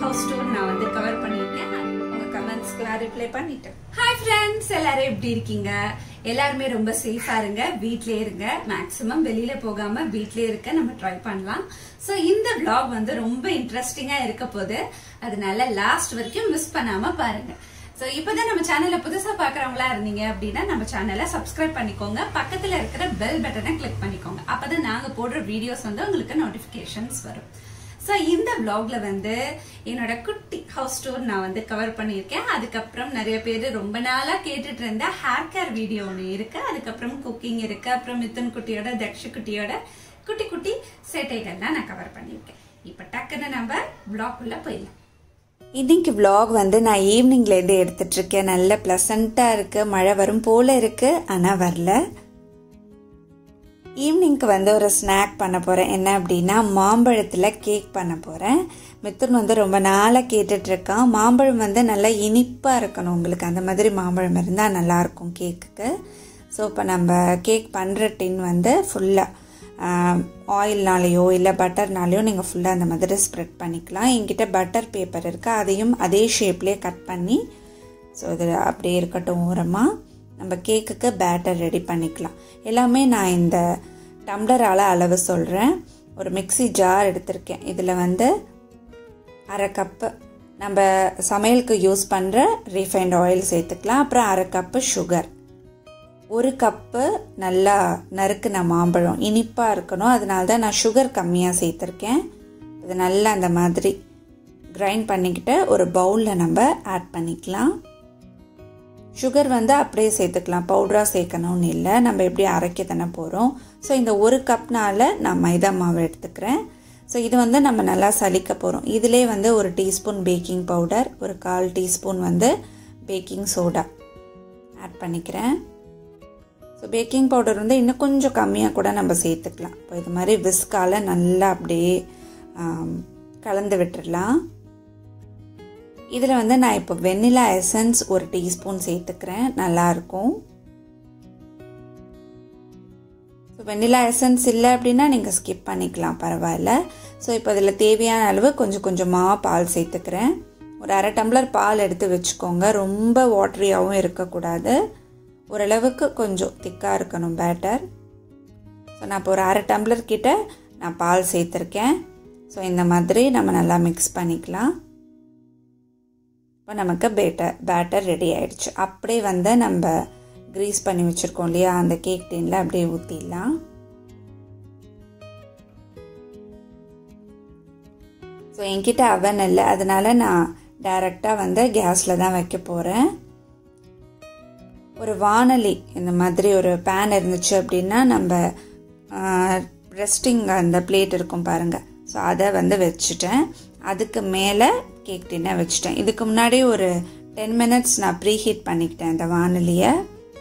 House tour நான் வந்து cover பண்ணியிருக்கேன் உங்க கமெண்ட்ஸ்க்குலாம் ரிப்ளை பண்ணிட்டேன் ஹாய் ஃப்ரெண்ட்ஸ் எல்லாரும் எப்படி இருக்கீங்க எல்லாருமே ரொம்ப சேஃபா இருங்க வீட்லயே இருங்க மேக்ஸிமம் வெளியில போகாம வீட்லயே இருக்க நம்ம ட்ரை பண்ணலாம் சோ இந்த vlog வந்து ரொம்ப இன்ட்ரெஸ்டிங்கா இருக்க போகுது அதனால லாஸ்ட் வரைக்கும் மிஸ் பண்ணாம பாருங்க சோ இப்பதான் நம்ம சேனலை புதுசா பாக்குறவங்களா இருந்தீங்க அப்படின்னா நம்ம சேனலை சப்ஸ்கிரைப் பண்ணிக்கோங்க பக்கத்துல இருக்கிற பெல் பட்டனை கிளிக் பண்ணிக்கோங்க அப்பதான் நாங்க போடுற வீடியோஸ் வந்து உங்களுக்கு நோட்டிபிகேஷன்ஸ் வரும் ஸோ இந்த vlogல வந்து என்னோட குட்டி ஹவுஸ் டூர் நான் வந்து கவர் பண்ணியிருக்கேன் அதுக்கப்புறம் நிறைய பேர் ரொம்ப நாளா கேட்டுட்டு இருந்த ஹேர் கேர் வீடியோ ஒன்று இருக்கு அதுக்கப்புறம் குக்கிங் இருக்கு அப்புறம் மித்துன் குட்டியோட தக்ஷ குட்டியோட குட்டி குட்டி சேட்டைகள்லாம் நான் கவர் பண்ணியிருக்கேன் இப்போ டக்குன்னு நம்ம vlog உள்ள போயிடலாம் இன்னைக்கு vlog வந்து நான் ஈவினிங்லேருந்து எடுத்துட்ருக்கேன் நல்ல ப்ளசண்ட்டாக இருக்குது மழை வரும் போல் இருக்குது ஆனால் வரல ஈவினிங்க்கு வந்து ஒரு ஸ்நாக் பண்ண போகிறேன் என்ன அப்படின்னா மாம்பழத்தில் கேக் பண்ண போகிறேன் மித்துன் வந்து ரொம்ப நாளாக கேட்டுட்ருக்கான் மாம்பழம் வந்து நல்லா இனிப்பாக இருக்கணும் உங்களுக்கு அந்த மாதிரி மாம்பழம் இருந்தால் நல்லாயிருக்கும் கேக்குக்கு ஸோ இப்போ நம்ம கேக் பண்ணுற டின் வந்து ஃபுல்லாக ஆயில்னாலேயோ இல்லை பட்டர்னாலேயோ நீங்கள் ஃபுல்லாக அந்த மாதிரி ஸ்ப்ரெட் பண்ணிக்கலாம் என்கிட்ட பட்டர் பேப்பர் இருக்குது அதையும் அதே ஷேப்லேயே கட் பண்ணி ஸோ இது அப்படியே இருக்கட்டும் ஓரமாக நம்ம கேக்குக்கு பேட்டர் ரெடி பண்ணிக்கலாம் எல்லாமே நான் இந்த டம்ளரால் அளவு சொல்கிறேன் ஒரு மிக்ஸி ஜார் எடுத்திருக்கேன் இதில் வந்து அரை கப்பு நம்ம சமையலுக்கு யூஸ் பண்ணுற ரீஃபைண்ட் ஆயில் சேர்த்துக்கலாம் அப்புறம் அரை கப்பு சுகர் ஒரு கப்பு நல்லா நறுக்குன மாம்பழம் இனிப்பாக இருக்கணும் அதனால தான் நான் சுகர் கம்மியாக சேர்த்துருக்கேன் இது நல்லா அந்த மாதிரி கிரைண்ட் பண்ணிக்கிட்டு ஒரு பவுலில் நம்ம ஆட் பண்ணிக்கலாம் சுகர் வந்து அப்படியே சேர்த்துக்கலாம் பவுடராக சேர்க்கணும்னு இல்லை நம்ம எப்படி அரைக்க தானே போகிறோம் ஸோ இந்த ஒரு கப்னால் நான் மைதா மாவு எடுத்துக்கிறேன் ஸோ இது வந்து நம்ம நல்லா சலிக்க போகிறோம் இதிலே வந்து ஒரு டீஸ்பூன் பேக்கிங் பவுடர் ஒரு கால் டீஸ்பூன் வந்து பேக்கிங் சோடா ஆட் பண்ணிக்கிறேன் ஸோ பேக்கிங் பவுடர் வந்து இன்னும் கொஞ்சம் கம்மியாக கூட நம்ம சேர்த்துக்கலாம் இப்போ இது மாதிரி விஸ்கால நல்லா அப்படியே கலந்து விட்டுடலாம் இதில் வந்து நான் இப்போ வெண்ணிலா எசன்ஸ் ஒரு டீஸ்பூன் சேர்த்துக்கிறேன் நல்லாயிருக்கும் ஸோ வெண்ணிலா எசன்ஸ் இல்லை அப்படின்னா நீங்கள் ஸ்கிப் பண்ணிக்கலாம் பரவாயில்ல ஸோ இப்போ இதில் தேவையான அளவு கொஞ்சம் கொஞ்சமாக பால் சேர்த்துக்கிறேன் ஒரு அரை டம்ளர் பால் எடுத்து வச்சுக்கோங்க ரொம்ப வாட்டரியாகவும் இருக்கக்கூடாது ஓரளவுக்கு கொஞ்சம் திக்காக இருக்கணும் பேட்டர் ஸோ நான் இப்போ ஒரு அரை டம்ளர் கிட்ட நான் பால் சேர்த்துருக்கேன் ஸோ இந்த மாதிரி நம்ம நல்லா மிக்ஸ் பண்ணிக்கலாம் இப்போ நமக்கு பேட்டர் பேட்டர் ரெடி ஆயிடுச்சு அப்படியே வந்து நம்ம க்ரீஸ் பண்ணி வச்சுருக்கோம் இல்லையா அந்த கேக் டீனில் அப்படியே ஊற்றிடலாம் ஸோ என்கிட்ட அவன் இல்லை அதனால நான் டைரெக்டாக வந்து கேஸில் தான் வைக்க போகிறேன் ஒரு வானொலி இந்த மாதிரி ஒரு பேன் இருந்துச்சு அப்படின்னா நம்ம ரெஸ்டிங் அந்த பிளேட் இருக்கும் பாருங்கள் ஸோ அதை வந்து வச்சுட்டேன் அதுக்கு மேலே கேக் டின்னை வச்சுட்டேன் இதுக்கு முன்னாடி ஒரு டென் மினிட்ஸ் நான் ப்ரீ ஹீட் பண்ணிக்கிட்டேன் அந்த வானொலியை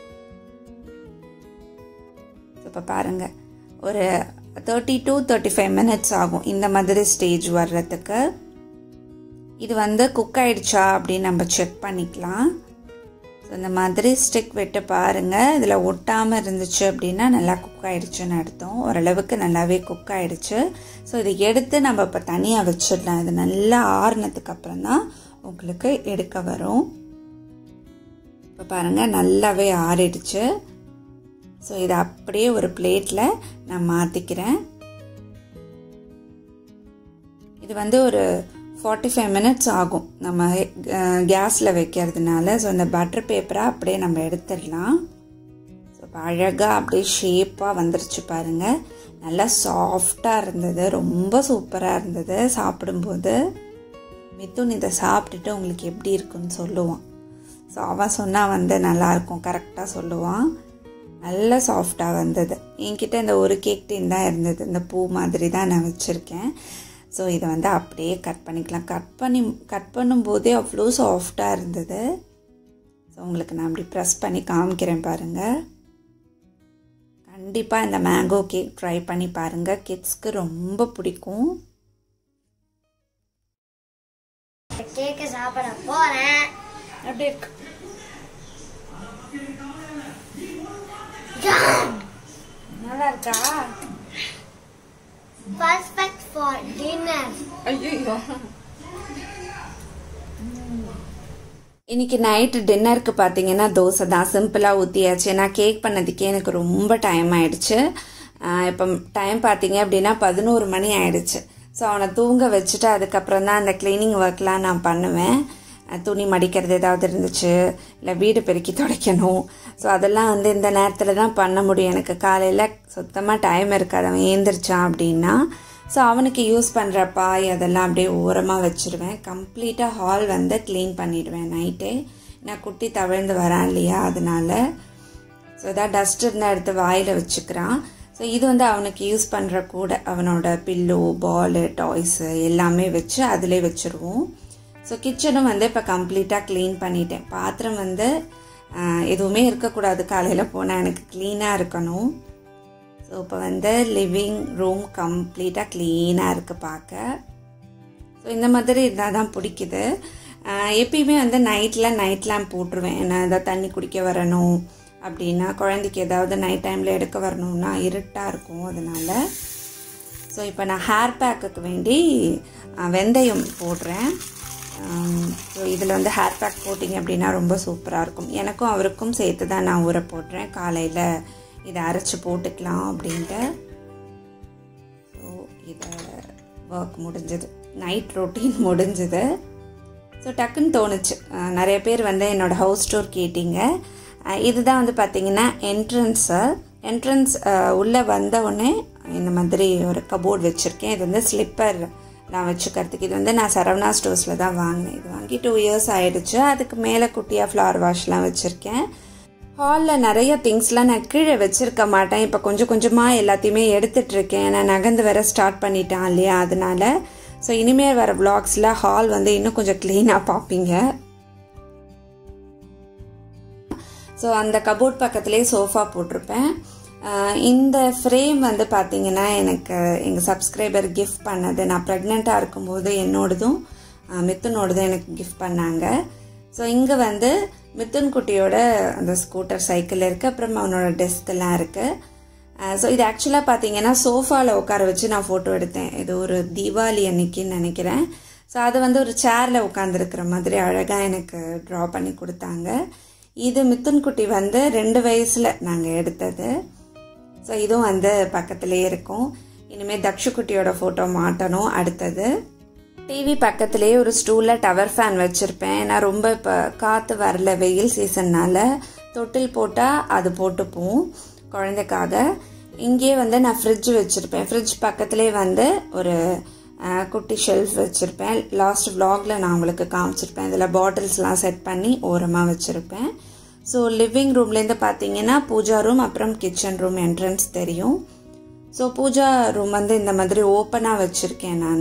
இப்போ பாருங்கள் ஒரு thirty to thirty five minutes ஆகும் இந்த மாதிரி ஸ்டேஜ் வர்றதுக்கு இது வந்து குக் ஆயிடுச்சா அப்படின்னு நம்ம செக் பண்ணிக்கலாம் ஸோ இந்த மாதிரி ஸ்டிக் விட்டு பாருங்கள் இதில் ஒட்டாமல் இருந்துச்சு அப்படின்னா நல்லா குக் ஆகிடுச்சுன்னு அர்த்தம் ஓரளவுக்கு நல்லாவே குக் ஆகிடுச்சு ஸோ இதை எடுத்து நம்ம இப்போ தனியாக வச்சிடலாம் இது நல்லா ஆறுனதுக்கு அப்புறம் தான் உங்களுக்கு எடுக்க வரும் இப்போ பாருங்கள் நல்லாவே ஆறிடுச்சு ஸோ இதை அப்படியே ஒரு பிளேட்டில் நான் மாற்றிக்கிறேன் இது வந்து ஒரு ஃபார்ட்டி ஃபைவ் மினிட்ஸ் ஆகும் நம்ம கேஸில் வைக்கிறதுனால ஸோ இந்த பட்டர் பேப்பரை அப்படியே நம்ம எடுத்துடலாம் ஸோ இப்போ அழகாக அப்படியே ஷேப்பாக வந்துருச்சு பாருங்கள் நல்லா சாஃப்டாக இருந்தது ரொம்ப சூப்பராக இருந்தது சாப்பிடும்போது மிதுன் இதை சாப்பிட்டுட்டு உங்களுக்கு எப்படி இருக்குன்னு சொல்லுவான் ஸோ அவன் சொன்னால் வந்து நல்லாயிருக்கும் கரெக்டாக சொல்லுவான் நல்ல சாஃப்டாக வந்தது என்கிட்ட இந்த ஒரு கேக் டீன் தான் இருந்தது இந்த பூ மாதிரி தான் நான் வச்சுருக்கேன் ஸோ இதை வந்து அப்படியே கட் பண்ணிக்கலாம் கட் பண்ணி கட் பண்ணும்போதே அவ்வளோ சாஃப்டாக இருந்தது ஸோ உங்களுக்கு நான் அப்படி ப்ரெஸ் பண்ணி காமிக்கிறேன் பாருங்கள் கண்டிப்பாக இந்த மேங்கோ கேக் ட்ரை பண்ணி பாருங்கள் கிட்ஸ்க்கு ரொம்ப பிடிக்கும் கேக்கு சாப்பிட போறேன் அப்படி இருக்கு நல்லா இருக்கா பர்ஃபெக்ட் ஃபார் டின்னர் ஐயோ இன்னைக்கு நைட்டு டின்னருக்கு பார்த்தீங்கன்னா தோசை தான் சிம்பிளாக ஊற்றியாச்சு நான் கேக் பண்ணதுக்கே எனக்கு ரொம்ப டைம் ஆயிடுச்சு இப்போ டைம் பார்த்தீங்க அப்படின்னா பதினோரு மணி ஆயிடுச்சு ஸோ அவனை தூங்க வச்சுட்டு அதுக்கப்புறம் தான் அந்த க்ளீனிங் ஒர்க்லாம் நான் பண்ணுவேன் அஹ் துணி மடிக்கிறது ஏதாவது இருந்துச்சு இல்லை வீடு பெருக்கி துடைக்கணும் ஸோ அதெல்லாம் வந்து இந்த நேரத்தில் தான் பண்ண முடியும் எனக்கு காலையில் சுத்தமாக டைம் இருக்காது அவன் ஏந்திரிச்சான் அப்படின்னா ஸோ அவனுக்கு யூஸ் பண்ணுற பாய் அதெல்லாம் அப்படியே ஓரமாக வச்சுருவேன் கம்ப்ளீட்டாக ஹால் வந்து க்ளீன் பண்ணிடுவேன் நைட்டே நான் குட்டி தவிழ்ந்து வரான் இல்லையா அதனால ஸோ ஏதாவது டஸ்ட் இருந்தால் எடுத்து வாயில் வச்சுக்கிறான் ஸோ இது வந்து அவனுக்கு யூஸ் பண்ணுற கூட அவனோட பில்லோ பாலு டாய்ஸு எல்லாமே வச்சு அதிலே வச்சுருவோம் ஸோ கிச்சனும் வந்து இப்போ கம்ப்ளீட்டாக க்ளீன் பண்ணிட்டேன் பாத்திரம் வந்து ஆஹ், எதுவுமே இருக்கக்கூடாது காலையில் போனால் எனக்கு க்ளீனாக இருக்கணும் ஸோ இப்போ வந்து லிவிங் ரூம் கம்ப்ளீட்டாக க்ளீனாக இருக்குது பார்க்க ஸோ இந்த மாதிரி இருந்தால் தான் பிடிக்குது ஆஹ் எப்பயுமே வந்து நைட்டில் நைட் லேம்ப் போட்டுருவேன் ஏன்னா ஏதாவது தண்ணி குடிக்க வரணும் அப்படின்னா குழந்தைக்கு ஏதாவது நைட் டைமில் எடுக்க வரணும்னா இருட்டாக இருக்கும் அதனால ஸோ இப்போ நான் ஹேர் பேக்குக்கு வேண்டி ஆஹ் வெந்தயம் போடுறேன் ஸோ இதில் வந்து ஹேர் பேக் போட்டிங்க அப்படின்னா ரொம்ப சூப்பராக இருக்கும் எனக்கும் அவருக்கும் சேர்த்து தான் நான் ஊற போடுறேன் காலையில் இதை அரைச்சி போட்டுக்கலாம் அப்படின்ட்டு ஸோ இதை ஒர்க் முடிஞ்சது நைட் ரொட்டீன் முடிஞ்சது ஸோ டக்குன்னு தோணுச்சு அஹ் நிறைய பேர் வந்து என்னோடய ஹவுஸ் ஸ்டோர் கேட்டிங்க அஹ் இதுதான் வந்து பார்த்தீங்கன்னா என்ட்ரன்ஸு என்ட்ரன்ஸ் உள்ளே வந்த உடனே இந்த மாதிரி ஒரு கபோர்ட் வச்சுருக்கேன் இது வந்து ஸ்லிப்பர் நான் வச்சுக்கிறதுக்கு இது வந்து நான் சரவணா ஸ்டோர்ஸில் தான் வாங்கினேன் இது வாங்கி டூ இயர்ஸ் ஆயிடுச்சு அதுக்கு மேலே குட்டியாக ஃப்ளவர் வாஷ்லாம் வச்சுருக்கேன் ஹாலில் நிறைய திங்ஸ்லாம் நான் கீழே வச்சிருக்க மாட்டேன் இப்போ கொஞ்சம் கொஞ்சமாக எல்லாத்தையுமே எடுத்துட்டு இருக்கேன் நான் நகர்ந்து வர ஸ்டார்ட் பண்ணிட்டேன் இல்லையா அதனால ஸோ இனிமேல் வர vlogsல ஹால் வந்து இன்னும் கொஞ்சம் க்ளீனாக பார்ப்பீங்க ஸோ அந்த கபோர்ட் பக்கத்துலேயே சோஃபா போட்டிருப்பேன் ஆஹ் இந்த ஃப்ரேம் வந்து பார்த்தீங்கன்னா எனக்கு எங்கள் சப்ஸ்கிரைபர் கிஃப்ட் பண்ணது நான் ப்ரெக்னெண்ட்டாக இருக்கும்போது என்னோடதும் ஆஹ் மித்துனோடதும் எனக்கு கிஃப்ட் பண்ணாங்க ஸோ இங்கே வந்து மித்துன் குட்டியோட அந்த ஸ்கூட்டர் சைக்கிள் இருக்குது அப்புறம் அவனோட டெஸ்க் எல்லாம் இருக்குது ஸோ இது ஆக்சுவலாக பார்த்தீங்கன்னா சோஃபாவில் உட்கார வச்சு நான் ஃபோட்டோ எடுத்தேன் இது ஒரு தீபாவளி அன்னைக்குன்னு நினைக்கிறேன் ஸோ அது வந்து ஒரு சேரில் உட்காந்துருக்கிற மாதிரி அழகாக எனக்கு ட்ரா பண்ணி கொடுத்தாங்க இது மித்துன் குட்டி வந்து ரெண்டு வயசில் நாங்கள் எடுத்தது ஸோ இதுவும் வந்து பக்கத்துலேயே இருக்கும் இனிமேல் தக்ஷு குட்டியோட ஃபோட்டோ மாட்டணும் அடுத்தது டிவி பக்கத்துலேயே ஒரு ஸ்டூலில் டவர் ஃபேன் வச்சுருப்பேன் நான் ரொம்ப இப்போ காற்று வரல வெயில் சீசன்னால தொட்டில் போட்டால் அது போட்டுப்போம் குழந்தைக்காக இங்கேயே வந்து நான் ஃப்ரிட்ஜ் வச்சுருப்பேன் ஃப்ரிட்ஜ் பக்கத்துலேயே வந்து ஒரு அஹ், குட்டி ஷெல்ஃப் வச்சுருப்பேன் லாஸ்ட் vlogல நான் உங்களுக்கு காமிச்சிருப்பேன் இதில் பாட்டில்ஸ்லாம் செட் பண்ணி ஓரமாக வச்சுருப்பேன் ஸோ லிவிங் ரூம்லேருந்து பார்த்தீங்கன்னா பூஜா ரூம் அப்புறம் கிச்சன் ரூம் என்ட்ரன்ஸ் தெரியும் ஸோ பூஜா ரூம் வந்து இந்த மாதிரி ஓப்பனாக வச்சுருக்கேன் நான்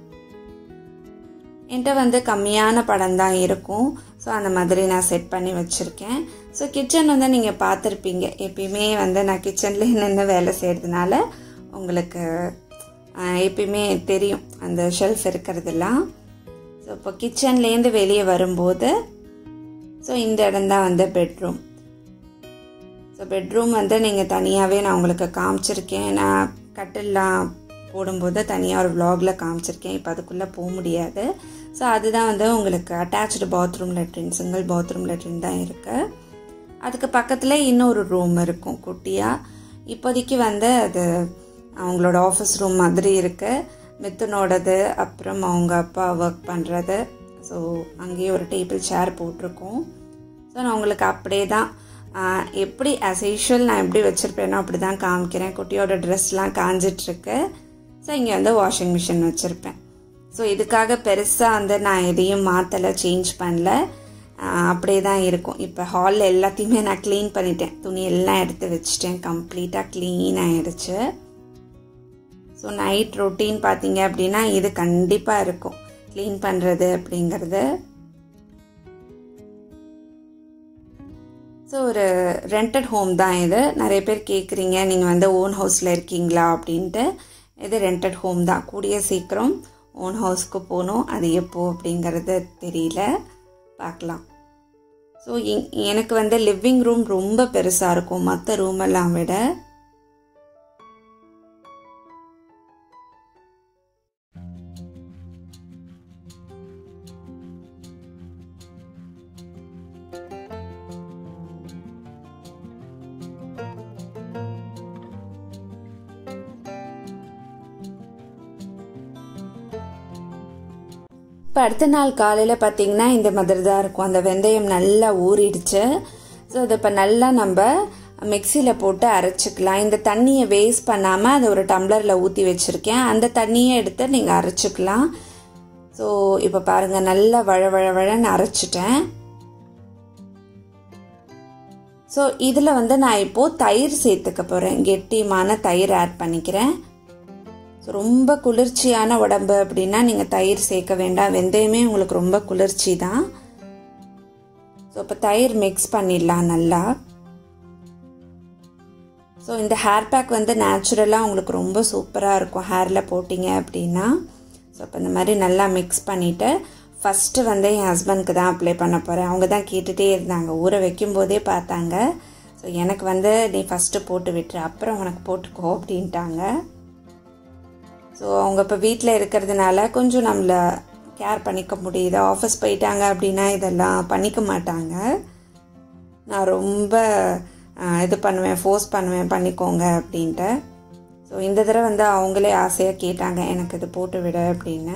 என்கிட்ட வந்து கம்மியான படம் தான் இருக்கும் ஸோ அந்த மாதிரி நான் செட் பண்ணி வச்சுருக்கேன் ஸோ கிச்சன் வந்து நீங்கள் பார்த்துருப்பீங்க எப்பயுமே வந்து நான் கிச்சன்லேயே நின்று வேலை செய்கிறதுனால உங்களுக்கு ஆஹ், எப்பயுமே தெரியும் அந்த ஷெல்ஃப் இருக்கிறதெல்லாம் ஸோ இப்போ கிச்சன்லேருந்து வெளியே வரும்போது ஸோ இந்த இடம் தான் வந்து பெட்ரூம் ஸோ பெட்ரூம் வந்து நீங்கள் தனியாகவே நான் உங்களுக்கு காமிச்சிருக்கேன் நான் கட்டில்லாம் போடும்போது தனியாக ஒரு vlogல காமிச்சிருக்கேன் இப்போ அதுக்குள்ளே போக முடியாது ஸோ அதுதான் வந்து உங்களுக்கு attach bathroom latrine single bathroom latrine தான் இருக்குது அதுக்கு பக்கத்தில் இன்னொரு ரூம் இருக்கும் குட்டியாக இப்போதைக்கு வந்து அது அவங்களோட ஆஃபீஸ் ரூம் மாதிரி இருக்குது மித்துனோடது அப்புறம் அவங்க அப்பா ஒர்க் பண்ணுறது ஸோ அங்கேயே ஒரு டேபிள் சேர் போட்டிருக்கோம் ஸோ நான் உங்களுக்கு அப்படியே தான் ஆஹ், எப்படி ஆஸ் யூஷுவல் நான் எப்படி வச்சுருப்பேனோ அப்படி தான் காமிக்கிறேன் குட்டியோட ட்ரெஸ்லாம் காஞ்சிட்ருக்கு ஸோ இங்கே வந்து வாஷிங் மிஷின் வச்சுருப்பேன் ஸோ இதுக்காக பெருசாக வந்து நான் எதையும் மாற்றலை சேஞ்ச் பண்ணல ஆஹ், அப்படியே தான் இருக்கும் இப்போ ஹாலில் எல்லாத்தையுமே நான் க்ளீன் பண்ணிட்டேன் துணி எல்லாம் எடுத்து வச்சுட்டேன் கம்ப்ளீட்டாக க்ளீன் ஆயிடுச்சு ஸோ நைட் ரொட்டீன் பார்த்தீங்க அப்படின்னா இது கண்டிப்பாக இருக்கும் க்ளீன் பண்ணுறது அப்படிங்கிறது ஸோ ஒரு ரெண்டட் ஹோம் தான் இது நிறைய பேர் கேட்குறீங்க நீங்கள் வந்து ஓன் ஹவுஸில் இருக்கீங்களா அப்படின்ட்டு இது ரெண்டட் ஹோம் தான் கூடிய சீக்கிரம் ஓன் ஹவுஸ்க்கு போகணும் அது எப்போ அப்படிங்கிறது தெரியல பார்க்கலாம் ஸோ எனக்கு வந்து லிவிங் ரூம் ரொம்ப பெருசாக இருக்கும் மற்ற ரூமெல்லாம் விட இப்போ அடுத்த நாள் காலையில் பார்த்தீங்கன்னா இந்த மாதிரி தான் இருக்கும் அந்த வெந்தயம் நல்லா ஊறிடுச்சு ஸோ அதை இப்போ நல்லா நம்ம மிக்சியில் போட்டு அரைச்சிக்கலாம் இந்த தண்ணியை வேஸ்ட் பண்ணாமல் அதை ஒரு டம்ளரில் ஊற்றி வச்சுருக்கேன் அந்த தண்ணியை எடுத்து நீங்கள் அரைச்சிக்கலாம் ஸோ இப்போ பாருங்கள் நல்லா வழ வழ வழன்னு அரைச்சிட்டேன் ஸோ இதில் வந்து நான் இப்போது தயிர் சேர்த்துக்க போகிறேன் கெட்டியமான தயிர் ஆட் பண்ணிக்கிறேன் ஸோ ரொம்ப குளிர்ச்சியான உடம்பு அப்படின்னா நீங்கள் தயிர் சேர்க்க வேண்டாம் வெந்தயமே உங்களுக்கு ரொம்ப குளிர்ச்சி தான் ஸோ இப்போ தயிர் மிக்ஸ் பண்ணிடலாம் நல்லா ஸோ இந்த ஹேர் பேக் வந்து நேச்சுரலாக உங்களுக்கு ரொம்ப சூப்பராக இருக்கும் ஹேரில் போட்டிங்க அப்படின்னா ஸோ இப்போ இந்த மாதிரி நல்லா மிக்ஸ் பண்ணிவிட்டு ஃபஸ்ட்டு வந்து என் ஹஸ்பண்ட்க்கு தான் அப்ளை பண்ண போகிறேன் அவங்க தான் கேட்டுகிட்டே இருந்தாங்க ஊற வைக்கும் போதே பார்த்தாங்க ஸோ எனக்கு வந்து நீ ஃபஸ்ட்டு போட்டு விட்டுரு அப்புறம் உனக்கு போட்டுக்கோ அப்படின்ட்டாங்க ஸோ அவங்க இப்போ வீட்டில் இருக்கிறதுனால கொஞ்சம் நம்மளை கேர் பண்ணிக்க முடியுது ஆஃபீஸ் போயிட்டாங்க அப்படின்னா இதெல்லாம் பண்ணிக்க மாட்டாங்க நான் ரொம்ப இது பண்ணுவேன் ஃபோர்ஸ் பண்ணுவேன் பண்ணிக்கோங்க அப்படின்ட்டு ஸோ இந்த தடவை வந்து அவங்களே ஆசையாக கேட்டாங்க எனக்கு இது போட்டு விட அப்படின்னு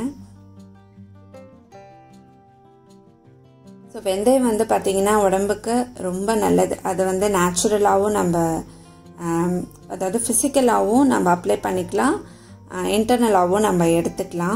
ஸோ வெந்தயம் வந்து பார்த்திங்கன்னா உடம்புக்கு ரொம்ப நல்லது அது வந்து நேச்சுரலாகவும் நம்ம அதாவது ஃபிசிக்கலாகவும் நம்ம அப்ளை பண்ணிக்கலாம் இன்டர்னலாகவும் நம்ம எடுத்துக்கலாம்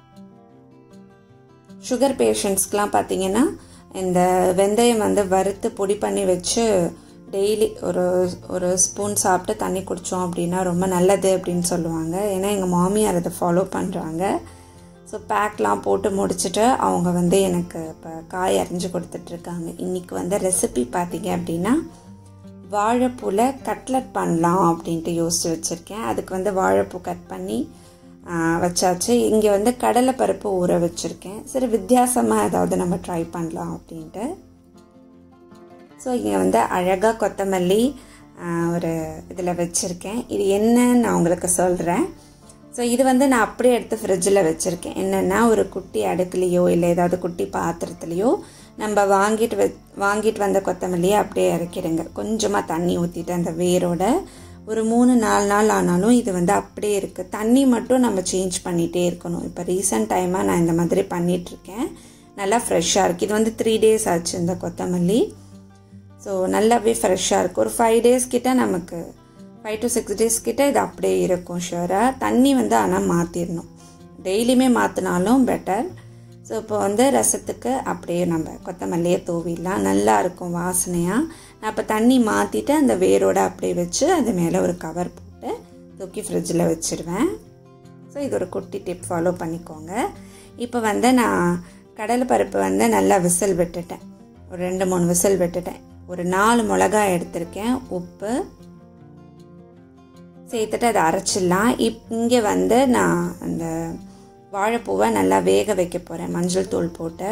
சுகர் பேஷண்ட்ஸ்க்கெலாம் பார்த்திங்கன்னா இந்த வெந்தயம் வந்து வறுத்து பொடி பண்ணி வச்சு டெய்லி ஒரு ஒரு ஸ்பூன் சாப்பிட்டு தண்ணி குடித்தோம் அப்படின்னா ரொம்ப நல்லது அப்படின்னு சொல்லுவாங்க ஏன்னா எங்கள் மாமியார் அதை ஃபாலோ பண்ணுறாங்க ஸோ பேக்லாம் போட்டு முடிச்சுட்டு அவங்க வந்து எனக்கு இப்போ காய் அரிஞ்சு கொடுத்துட்ருக்காங்க இன்றைக்கி வந்து ரெசிபி பார்த்தீங்க அப்படின்னா வாழைப்பூவில் கட்லட் பண்ணலாம் அப்படின்ட்டு யோசித்து வச்சுருக்கேன் அதுக்கு வந்து வாழைப்பூ கட் பண்ணி வச்சாச்சு இங்கே வந்து கடலைப்பருப்பு ஊற வச்சுருக்கேன் சரி வித்தியாசமாக ஏதாவது நம்ம ட்ரை பண்ணலாம் அப்படின்ட்டு ஸோ இங்கே வந்து அழகாக கொத்தமல்லி ஒரு இதில் வச்சுருக்கேன் இது என்னன்னு நான் உங்களுக்கு சொல்கிறேன் ஸோ இது வந்து நான் அப்படியே எடுத்து ஃப்ரிட்ஜில் வச்சுருக்கேன் என்னென்னா ஒரு குட்டி அடுக்குலேயோ இல்லை ஏதாவது குட்டி பாத்திரத்துலேயோ நம்ம வாங்கிட்டு வ வாங்கிட்டு வந்த கொத்தமல்லியை அப்படியே இறக்கிடுங்க கொஞ்சமாக தண்ணி ஊற்றிட்டு அந்த வேரோட ஒரு மூணு நாலு நாள் ஆனாலும் இது வந்து அப்படியே இருக்குது தண்ணி மட்டும் நம்ம சேஞ்ச் பண்ணிகிட்டே இருக்கணும் இப்போ ரீசெண்ட் டைமாக நான் இந்த மாதிரி பண்ணிகிட்ருக்கேன் நல்லா ஃப்ரெஷ்ஷாக இருக்குது இது வந்து த்ரீ டேஸ் ஆச்சு இந்த கொத்தமல்லி ஸோ நல்லாவே ஃப்ரெஷ்ஷாக இருக்குது ஒரு ஃபைவ் டேஸ் கிட்ட நமக்கு ஃபைவ் டு சிக்ஸ் டேஸ் கிட்ட இது அப்படியே இருக்கும் ஷுவராக தண்ணி வந்து ஆனால் மாற்றிடணும் டெய்லியுமே மாற்றினாலும் பெட்டர் ஸோ இப்போ வந்து ரசத்துக்கு அப்படியே நம்ம கொத்தமல்லியை தூவிடலாம் நல்லா இருக்கும் வாசனையாக நான் இப்போ தண்ணி மாற்றிட்டு அந்த வேரோட அப்படியே வச்சு அது மேலே ஒரு கவர் போட்டு தூக்கி ஃப்ரிட்ஜில் வச்சுருவேன் ஸோ இது ஒரு குட்டி டிப் ஃபாலோ பண்ணிக்கோங்க இப்போ வந்து நான் கடலை பருப்பு வந்து நல்லா விசில் விட்டுட்டேன் ஒரு ரெண்டு மூணு விசில் விட்டுட்டேன் ஒரு நாலு மிளகாய் எடுத்திருக்கேன் உப்பு சேர்த்துட்டு அதை அரைச்சிடலாம் இப் இங்கே வந்து நான் அந்த வாழைப்பூவை நல்லா வேக வைக்க போகிறேன் மஞ்சள் தூள் போட்டு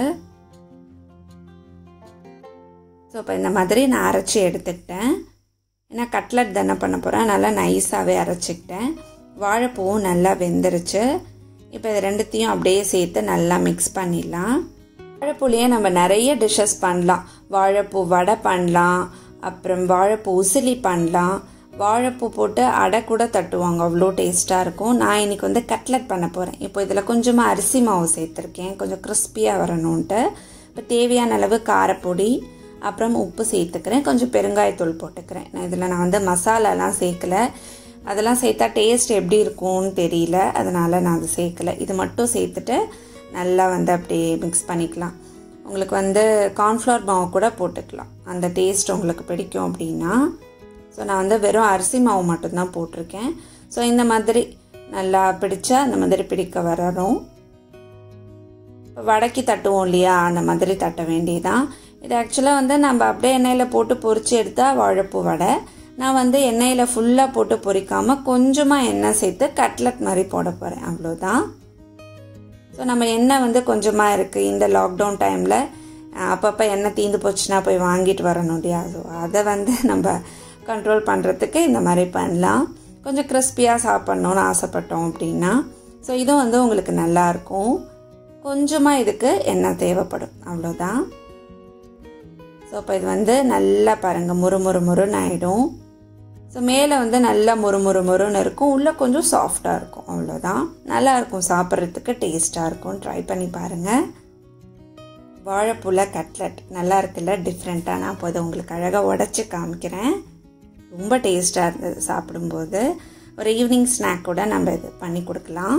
ஸோ இப்போ இந்த மாதிரி நான் அரைச்சி எடுத்துக்கிட்டேன் ஏன்னா கட்லட் தானே பண்ண போகிறேன் நல்லா நைஸாகவே அரைச்சிக்கிட்டேன் வாழைப்பூவும் நல்லா வெந்துருச்சு இப்போ இது ரெண்டுத்தையும் அப்படியே சேர்த்து நல்லா மிக்ஸ் பண்ணிடலாம் வாழைப்பூலேயே நம்ம நிறைய டிஷ்ஷஸ் பண்ணலாம் வாழைப்பூ வடை பண்ணலாம் அப்புறம் வாழைப்பூ உசிலி பண்ணலாம் வாழைப்பூ போட்டு அடை கூட தட்டுவாங்க அவ்வளோ டேஸ்ட்டாக இருக்கும் நான் இன்றைக்கி வந்து கட்லட் பண்ண போகிறேன் இப்போ இதில் கொஞ்சமாக அரிசி மாவு சேர்த்துருக்கேன் கொஞ்சம் கிறிஸ்பியாக வரணுன்ட்டு இப்போ தேவையான அளவு காரப்பொடி அப்புறம் உப்பு சேர்த்துக்கிறேன் கொஞ்சம் பெருங்காயத்தூள் போட்டுக்கிறேன் நான் இதில் நான் வந்து மசாலாலாம் சேர்க்கல அதெல்லாம் சேர்த்தா டேஸ்ட் எப்படி இருக்கும்னு தெரியல அதனால் நான் அது சேர்க்கல இது மட்டும் சேர்த்துட்டு நல்லா வந்து அப்படியே மிக்ஸ் பண்ணிக்கலாம் உங்களுக்கு வந்து கார்ன்ஃப்ளவர் மாவு கூட போட்டுக்கலாம் அந்த டேஸ்ட் உங்களுக்கு பிடிக்கும் அப்படின்னா ஸோ நான் வந்து வெறும் அரிசி மாவு மட்டும்தான் போட்டிருக்கேன் ஸோ இந்த மாதிரி நல்லா பிடிச்சா அந்த மாதிரி பிடிக்க வரணும் இப்போ வடக்கி தட்டுவோம் இல்லையா அந்த மாதிரி தட்ட வேண்டியதான் இது ஆக்சுவலாக வந்து நம்ம அப்படியே எண்ணெயில் போட்டு பொரிச்சு எடுத்தால் வாழைப்பூ வடை நான் வந்து எண்ணெயில் ஃபுல்லாக போட்டு பொரிக்காமல் கொஞ்சமாக எண்ணெய் சேர்த்து கட்லட் மாதிரி போட போகிறேன் அவ்வளோதான் ஸோ நம்ம எண்ணெய் வந்து கொஞ்சமாக இருக்குது இந்த லாக்டவுன் டைமில் அப்பப்போ எண்ணெய் தீந்து போச்சுன்னா போய் வாங்கிட்டு வரணும் இல்லையா ஸோ அதை வந்து நம்ம கண்ட்ரோல் பண்ணுறதுக்கு இந்த மாதிரி பண்ணலாம் கொஞ்சம் கிறிஸ்பியாக சாப்பிட்ணுன்னு ஆசைப்பட்டோம் அப்படின்னா ஸோ இதுவும் வந்து உங்களுக்கு நல்லாயிருக்கும் கொஞ்சமாக இதுக்கு எண்ணெய் தேவைப்படும் அவ்வளோதான் ஸோ இப்போ இது வந்து நல்லா பாருங்கள் முறு முறு முறுன்னு ஆகிடும் ஸோ மேலே வந்து நல்லா மொறு மொறு மொறுன்னு இருக்கும் உள்ளே கொஞ்சம் சாஃப்டாக இருக்கும் அவ்வளோதான் நல்லா இருக்கும் சாப்பிட்றதுக்கு டேஸ்ட்டாக இருக்கும் ட்ரை பண்ணி பாருங்கள் வாழைப்பூல கட்லட் நல்லா இருக்குல்ல டிஃப்ரெண்ட்டாக நான் அப்போது உங்களுக்கு அழகாக உடச்சி காமிக்கிறேன் ரொம்ப டேஸ்ட்டாக இருந்தது சாப்பிடும்போது ஒரு ஈவினிங் ஸ்நாக் கூட நம்ம இது பண்ணி கொடுக்கலாம்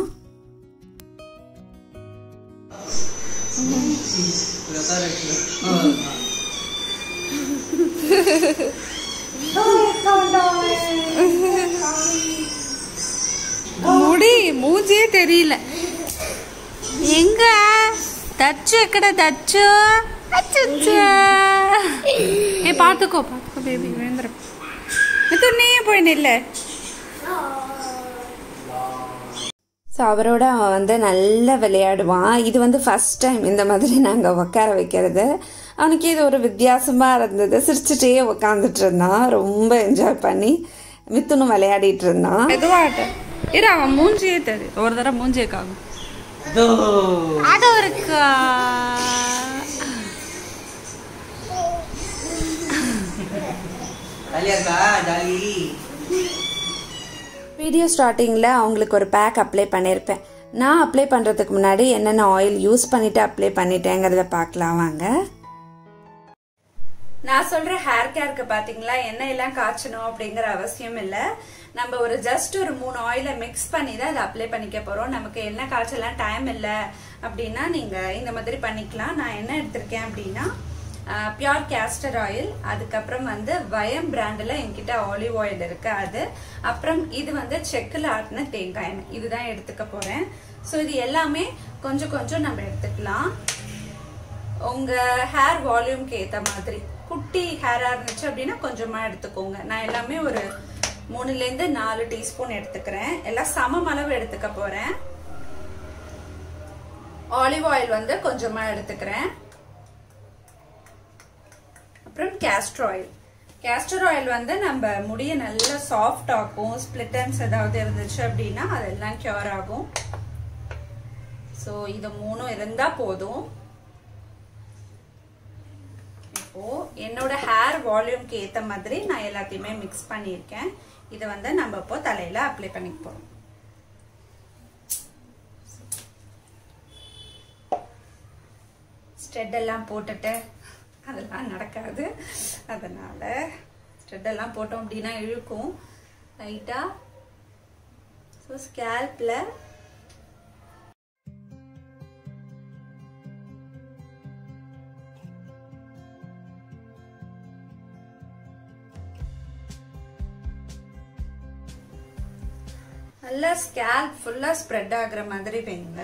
ముడి మూజే తెరియల எங்க தச்சு எக்கட தச்சு அச்சச்சா ஏ பார்த்துக்கோ பார்த்துக்கோ பேபி விழுந்துரும் இது நீயே போய் நில்ல ஸோ அவரோட அவன் வந்து நல்லா விளையாடுவான் இது வந்து ஃபஸ்ட் டைம் இந்த மாதிரி நாங்கள் உட்கார வைக்கிறது அவனுக்கு இது ஒரு வித்தியாசமாக இருந்தது சிரிச்சுட்டே உட்காந்துட்டு இருந்தான் ரொம்ப என்ஜாய் பண்ணி மித்துனும் விளையாடிட்டு இருந்தான் மெதுவாட்ட இரு அவன் மூஞ்சியே தெரியும் ஒரு தடவை மூஞ்சியே காகும் அது இருக்கா ஜாலியா இருக்கா ஜாலி வீடியோ ஸ்டார்டிங்கில் அவங்களுக்கு ஒரு பேக் அப்ளை பண்ணியிருப்பேன் நான் அப்ளை பண்ணுறதுக்கு முன்னாடி என்னென்ன ஆயில் யூஸ் பண்ணிவிட்டு அப்ளை பண்ணிட்டேங்கிறத பார்க்கலாம் வாங்க நான் சொல்ற ஹேர் கேருக்கு பாத்தீங்களா எண்ணெய் எல்லாம் காய்ச்சணும் அப்படிங்கிற அவசியம் இல்ல நம்ம ஒரு ஜஸ்ட் ஒரு மூணு ஆயில மிக்ஸ் பண்ணி தான் அதை அப்ளை பண்ணிக்க போறோம் நமக்கு எண்ணெய் காய்ச்சலாம் டைம் இல்ல அப்படின்னா நீங்க இந்த மாதிரி பண்ணிக்கலாம் நான் என்ன எடுத்திருக்கேன் அப்படின்னா பியோர் கேஸ்டர் ஆயில் அதுக்கப்புறம் வந்து வயம் பிராண்டில் என்கிட்ட ஆலிவ் ஆயில் இருக்கு அது அப்புறம் இது வந்து செக்கில் ஆட்டின தேங்காய் எண்ணெய் இதுதான் எடுத்துக்க போறேன் ஸோ இது எல்லாமே கொஞ்சம் கொஞ்சம் நம்ம எடுத்துக்கலாம் உங்க ஹேர் வால்யூம்க்கு ஏத்த மாதிரி குட்டி ஹேரா இருந்துச்சு அப்படின்னா கொஞ்சமா எடுத்துக்கோங்க நான் எல்லாமே ஒரு மூணுல இருந்து நாலு டீஸ்பூன் எடுத்துக்கிறேன் எல்லாம் சமம் அளவு எடுத்துக்க போறேன் ஆலிவ் ஆயில் வந்து கொஞ்சமா எடுத்துக்கிறேன் அப்புறம் கேஸ்டர் ஆயில் கேஸ்டர் ஆயில் வந்து நம்ம முடிய நல்லா சாஃப்ட் ஆக்கும் ஸ்பிளிட்டன்ஸ் ஏதாவது இருந்துச்சு அப்படின்னா அதெல்லாம் கியூர் ஆகும் ஸோ இது மூணும் இருந்தா போதும் இப்போ என்னோட ஹேர் வால்யூம்க்கு ஏத்த மாதிரி நான் எல்லாத்தையுமே மிக்ஸ் பண்ணியிருக்கேன் இதை வந்து நம்ம இப்போ தலையில அப்ளை பண்ணிக்க போறோம் ஸ்டெட் எல்லாம் போட்டுட்டு அதெல்லாம் நடக்காது அதனால ஸ்டெட் எல்லாம் போட்டோம் அப்படின்னா இழுக்கும் லைட்டா ஸோ ஸ்கேல்ப்ல நல்லா ஸ்கேல்ப் ஃபுல்லா ஸ்ப்ரெட் ஆகுற மாதிரி வைங்க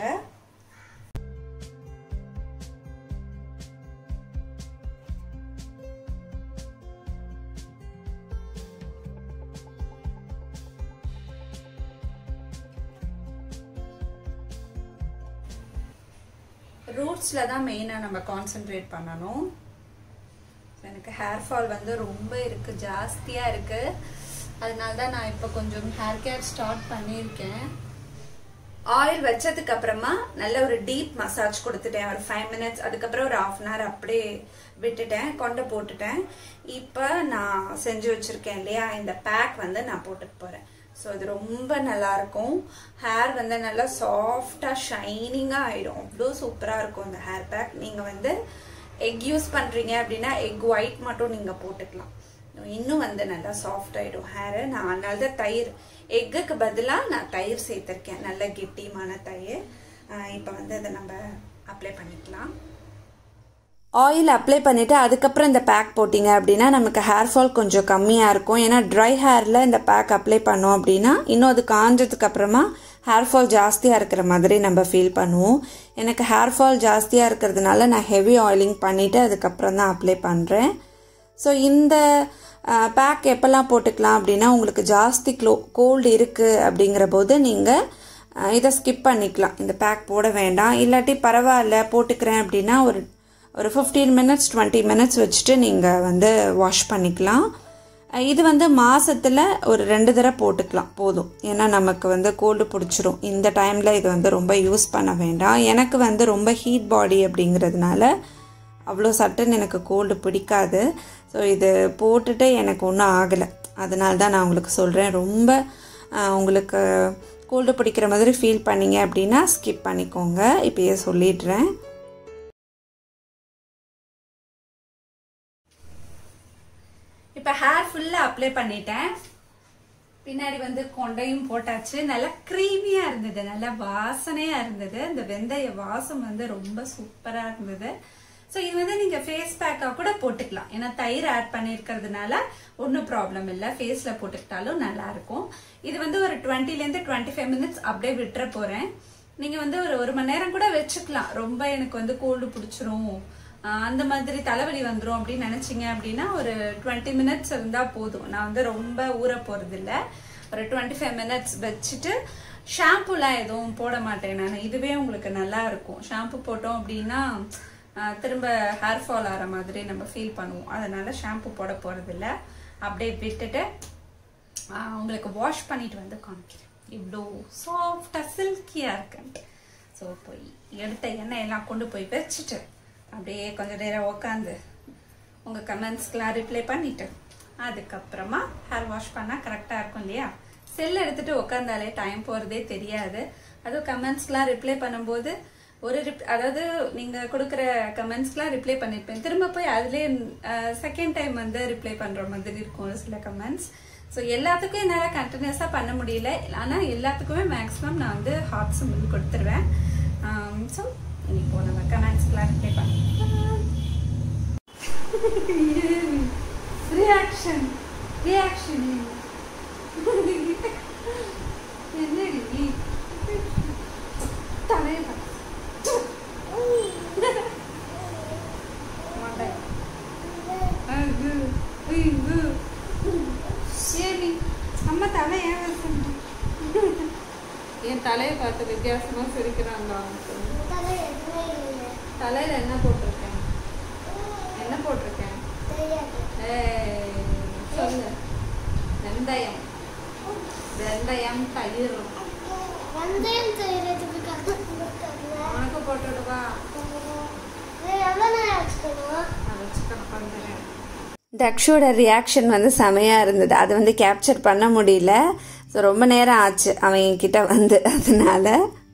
ரூட்ஸ்ல தான் மெயினா நம்ம கான்சென்ட்ரேட் பண்ணணும் எனக்கு ஹேர் ஃபால் வந்து ரொம்ப இருக்கு ஜாஸ்தியா இருக்கு அதனால தான் நான் இப்போ கொஞ்சம் ஹேர் கேர் ஸ்டார்ட் பண்ணியிருக்கேன் ஆயில் வச்சதுக்கு அப்புறமா நல்ல ஒரு டீப் மசாஜ் கொடுத்துட்டேன் ஒரு ஃபைவ் மினிட்ஸ் அதுக்கப்புறம் ஒரு ஹாஃப் அன் ஹவர் அப்படியே விட்டுட்டேன் கொண்டை போட்டுட்டேன் இப்போ நான் செஞ்சு வச்சிருக்கேன் இல்லையா இந்த பேக் வந்து நான் போட்டுட்டு போறேன் ஸோ இது ரொம்ப நல்லா இருக்கும் ஹேர் வந்து நல்லா சாஃப்டாக ஷைனிங்காக ஆயிடும் அவ்வளோ சூப்பராக இருக்கும் இந்த ஹேர் பேக் நீங்கள் வந்து எக் யூஸ் பண்ணுறீங்க அப்படின்னா எக் ஒயிட் மட்டும் நீங்கள் போட்டுக்கலாம் இன்னும் வந்து நல்லா சாஃப்ட் ஆயிடும் ஹேரு நான் அதனால தான் தயிர் எக்குக்கு பதிலாக நான் தயிர் சேர்த்துருக்கேன் நல்ல கெட்டியமான தயிர் இப்போ வந்து அதை நம்ம அப்ளை பண்ணிக்கலாம் ஆயில் அப்ளை பண்ணிவிட்டு அதுக்கப்புறம் இந்த பேக் போட்டிங்க அப்படின்னா நமக்கு ஹேர் ஃபால் கொஞ்சம் கம்மியாக இருக்கும் ஏன்னா ட்ரை ஹேரில் இந்த பேக் அப்ளை பண்ணோம் அப்படின்னா இன்னும் அது காஞ்சதுக்கு அப்புறமா ஹேர் ஃபால் ஜாஸ்தியாக இருக்கிற மாதிரி நம்ம ஃபீல் பண்ணுவோம் எனக்கு ஹேர் ஃபால் ஜாஸ்தியாக இருக்கிறதுனால நான் ஹெவி ஆயிலிங் பண்ணிவிட்டு அதுக்கப்புறம் தான் அப்ளை பண்ணுறேன் ஸோ இந்த பேக் எப்போல்லாம் போட்டுக்கலாம் அப்படின்னா உங்களுக்கு ஜாஸ்தி க்ளோ கோல்டு இருக்குது அப்படிங்கிற போது நீங்கள் இதை ஸ்கிப் பண்ணிக்கலாம் இந்த பேக் போட வேண்டாம் இல்லாட்டி பரவாயில்ல போட்டுக்கிறேன் அப்படின்னா ஒரு ஒரு ஃபிஃப்டீன் மினிட்ஸ் டுவெண்ட்டி மினிட்ஸ் வச்சுட்டு நீங்கள் வந்து வாஷ் பண்ணிக்கலாம் இது வந்து மாதத்தில் ஒரு ரெண்டு தடவை போட்டுக்கலாம் போதும் ஏன்னா நமக்கு வந்து கோல்டு பிடிச்சிரும் இந்த டைமில் இது வந்து ரொம்ப யூஸ் பண்ண வேண்டாம் எனக்கு வந்து ரொம்ப ஹீட் பாடி அப்படிங்கிறதுனால அவ்வளோ சட்டுன்னு எனக்கு கோல்டு பிடிக்காது ஸோ இது போட்டுட்டு எனக்கு ஒன்றும் ஆகலை அதனால தான் நான் உங்களுக்கு சொல்கிறேன் ரொம்ப ஆஹ், உங்களுக்கு கோல்டு பிடிக்கிற மாதிரி ஃபீல் பண்ணீங்க அப்படின்னா ஸ்கிப் பண்ணிக்கோங்க இப்பயே சொல்லிடுறேன் இப்போ ஹேர் ஃபுல்லாக அப்ளை பண்ணிட்டேன் பின்னாடி வந்து கொண்டையும் போட்டாச்சு நல்லா க்ரீமியாக இருந்தது நல்லா வாசனையாக இருந்தது இந்த வெந்தய வாசம் வந்து ரொம்ப சூப்பராக இருந்தது ஸோ இது வந்து நீங்கள் ஃபேஸ் பேக்காக கூட போட்டுக்கலாம் ஏன்னா தயிர் ஆட் பண்ணியிருக்கிறதுனால ஒன்றும் ப்ராப்ளம் இல்லை ஃபேஸில் போட்டுக்கிட்டாலும் நல்லா இருக்கும் இது வந்து ஒரு டுவெண்ட்டிலேருந்து டுவெண்ட்டி ஃபைவ் மினிட்ஸ் அப்படியே விட்டுற போகிறேன் நீங்கள் வந்து ஒரு ஒரு மணி நேரம் கூட வச்சுக்கலாம் ரொம்ப எனக்கு வந்து கோல்டு பிடிச்சிரும் ஆஹ் அந்த மாதிரி தலைவலி வந்துரும் அப்படின்னு நினைச்சீங்க அப்படின்னா ஒரு டுவெண்ட்டி மினிட்ஸ் இருந்தா போதும் நான் வந்து ரொம்ப ஊற போறது இல்ல ஒரு டுவெண்ட்டி ஃபைவ் மினிட்ஸ் வச்சுட்டு ஷாம்புலாம் எதுவும் போட மாட்டேன் நான் இதுவே உங்களுக்கு நல்லா இருக்கும் ஷாம்பு போட்டோம் அப்படின்னா ஆஹ் திரும்ப ஹேர் ஃபால் ஆகிற மாதிரி நம்ம ஃபீல் பண்ணுவோம் அதனால ஷாம்பு போட போறது இல்ல அப்படியே விட்டுட்டு ஆஹ் உங்களுக்கு வாஷ் பண்ணிட்டு வந்து காமிக்கிறேன் இவ்வளோ சாஃப்டாக சில்கியாக இருக்குன்ட்டு ஸோ போய் எடுத்த எண்ணெய் எல்லாம் கொண்டு போய் வச்சுட்டு அப்படியே கொஞ்ச நேரம் உக்காந்து உங்கள் கமெண்ட்ஸ்க்கெலாம் ரிப்ளை பண்ணிட்டு அதுக்கப்புறமா ஹேர் வாஷ் பண்ணால் கரெக்டாக இருக்கும் இல்லையா செல் எடுத்துட்டு உக்காந்தாலே டைம் போகிறதே தெரியாது அதுவும் கமெண்ட்ஸ்க்கெலாம் ரிப்ளை பண்ணும்போது ஒரு ரிப் அதாவது நீங்கள் கொடுக்குற கமெண்ட்ஸ்க்கெலாம் ரிப்ளை பண்ணியிருப்பேன் திரும்ப போய் அதுலேயே செகண்ட் டைம் வந்து ரிப்ளை பண்ணுற மாதிரி இருக்கும் ஒரு சில கமெண்ட்ஸ் ஸோ எல்லாத்துக்கும் என்னால் கண்டினியூஸாக பண்ண முடியல ஆனால் எல்லாத்துக்குமே மேக்ஸிமம் நான் வந்து ஹார்ட் சிம்பிள் கொடுத்துருவேன் ஸோ இப்போ நம்ம கமெண்ட்ஸ்க்கெலாம் ரிப்ளை பண்ணலாம் ரியாக்ஷன் ரியாக்ஷன் என்னடி தலைவர் மாட்டேன் ஐயோ, ஐயோ. சரி அம்மா தலை ஏன் வச்சுருந்தேன் என் தலையை பார்த்து வித்தியாசமா சிரிக்கிறாங்க தலை எதுவுமே இல்லை தலையில என்ன போட்டிருக்கேன் என்ன போட்டிருக்கேன் தெரியாது ஏய், சொல்லு வெந்தயம் வெந்தயம் தயிர் வெந்தயம் செய்யறதுக்கு கற்றுக்கிட்டாங்க உனக்கு போட்டுடுவா எவ்வளோ நேரம் வச்சுக்கணும் நான் வச்சுக்கணும் பண்ணுறேன் தக்ஷோட ரியாக்ஷன் வந்து செமையாக இருந்தது அது வந்து கேப்சர் பண்ண முடியல ஸோ ரொம்ப நேரம் ஆச்சு அவன் என்கிட்ட வந்து அதனால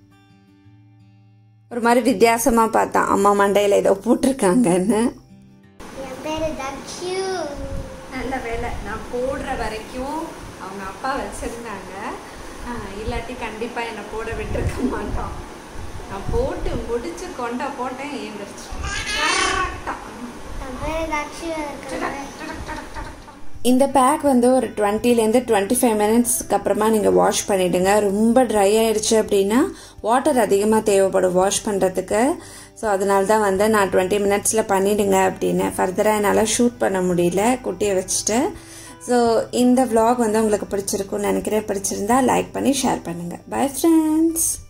ஒரு மாதிரி வித்தியாசமாக பார்த்தான் அம்மா மண்டையில் ஏதோ போட்டிருக்காங்கன்னு என் பேரு தக்ஷு நல்ல வேலை நான் போடுற வரைக்கும் அவங்க அப்பா வச்சிருந்தாங்க ஆஹ் இல்லாட்டி கண்டிப்பா என்னை போட விட்டுருக்க மாட்டான் நான் போட்டு முடிச்சு கொண்டா போட்டேன் ஏந்திரிச்சு கரெக்டா என் பேரு தக்ஷு இருக்காங்க இந்த பேக் வந்து ஒரு டுவெண்ட்டிலேருந்து டுவெண்ட்டி ஃபைவ் மினிட்ஸ்க்கு அப்புறமா நீங்கள் வாஷ் பண்ணிவிடுங்க ரொம்ப ட்ரை ஆயிடுச்சு அப்படின்னா வாட்டர் அதிகமாக தேவைப்படும் வாஷ் பண்ணுறதுக்கு ஸோ அதனால தான் வந்து நான் டுவெண்ட்டி மினிட்ஸில் பண்ணிடுங்க அப்படின்னு ஃபர்தராக என்னால் ஷூட் பண்ண முடியல குட்டியை வச்சுட்டு ஸோ இந்த vlog வந்து உங்களுக்கு பிடிச்சிருக்கும்னு நினைக்கிறேன் பிடிச்சிருந்தா லைக் பண்ணி ஷேர் பண்ணுங்கள் பை ஃப்ரெண்ட்ஸ்